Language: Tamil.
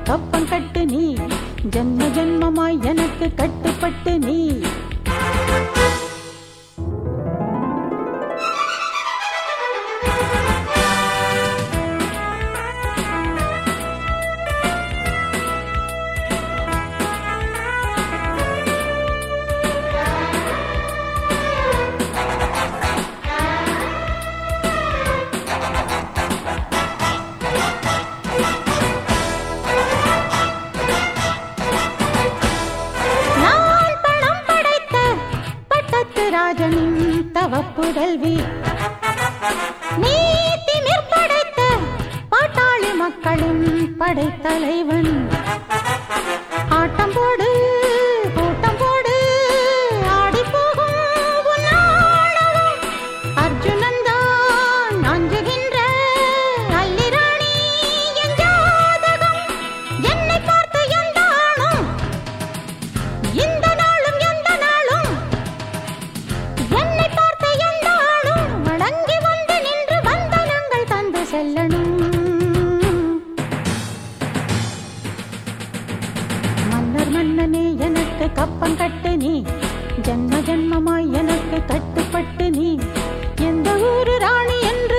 கப்பம் கட்டு நீ ஜென்ம ஜென்மமாய் எனக்கு கட்டுப்பட்டு நீ நான் பணம் படைத்த பட்டத்து ராஜனின் தவப்புதல்வி நீ திமிர் படைத்த பாட்டாளி மக்களின் படைத்தலைவன் ஆட்டம் போடு கூட்டம் போடு ஆடி போகும் உன் ஆணவம். அர்ஜுனன் தான் அஞ்சுகின்ற அல்லிராணி என் ஜாதகம் என்னை பார்த்து எந்த ஆணும் இந்த நாளும் எந்த நாளும் என்னை பார்த்த எந்த ஆளும் வணங்கி வந்து நின்று வந்தனங்கள் தந்து செல்லணும் மன்னர் மன்னனே எனக்கு கப்பம் கட்டு நீ ஜென்ம ஜென்மமாய் எனக்கு கட்டுப்பட்டு நீ எந்த ஊரு ராணி என்று